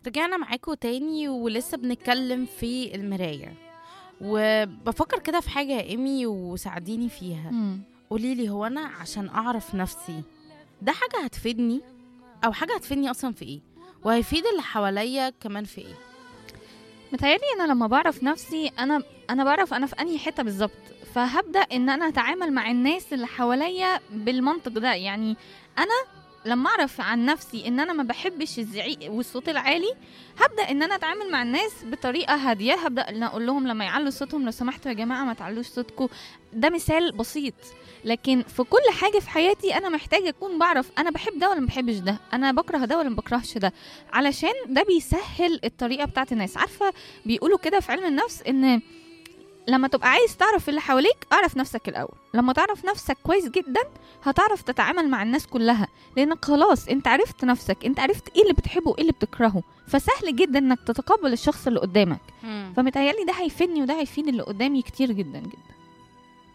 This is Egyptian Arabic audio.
رجعنا معاكم تاني ولسه بنتكلم في المراية وبفكر كده في حاجة يا إيمي وساعديني فيها مم. قوليلي هو أنا عشان أعرف نفسي ده حاجة هتفيدني أو حاجة هتفيدني أصلا في إيه وهيفيد اللي حواليا كمان في إيه متهيألي انا لما بعرف نفسي انا انا بعرف انا في انهي حته بالظبط فهبدا ان انا اتعامل مع الناس اللي حواليا بالمنطق ده يعني انا لما اعرف عن نفسي ان انا ما بحبش الزعيق والصوت العالي هبدا ان انا اتعامل مع الناس بطريقه هاديه هبدا ان اقول لهم لما يعلوا صوتهم لو سمحتوا يا جماعه ما تعلوش صوتكم ده مثال بسيط لكن في كل حاجه في حياتي انا محتاجه اكون بعرف انا بحب ده ولا ما بحبش ده انا بكره ده ولا ما بكرهش ده علشان ده بيسهل الطريقه بتاعت الناس عارفه بيقولوا كده في علم النفس ان لما تبقى عايز تعرف اللي حواليك اعرف نفسك الاول لما تعرف نفسك كويس جدا هتعرف تتعامل مع الناس كلها لانك خلاص انت عرفت نفسك انت عرفت ايه اللي بتحبه وايه اللي بتكرهه فسهل جدا انك تتقبل الشخص اللي قدامك فمتهيألي ده هيفيدني وده هيفيد اللي قدامي كتير جدا جدا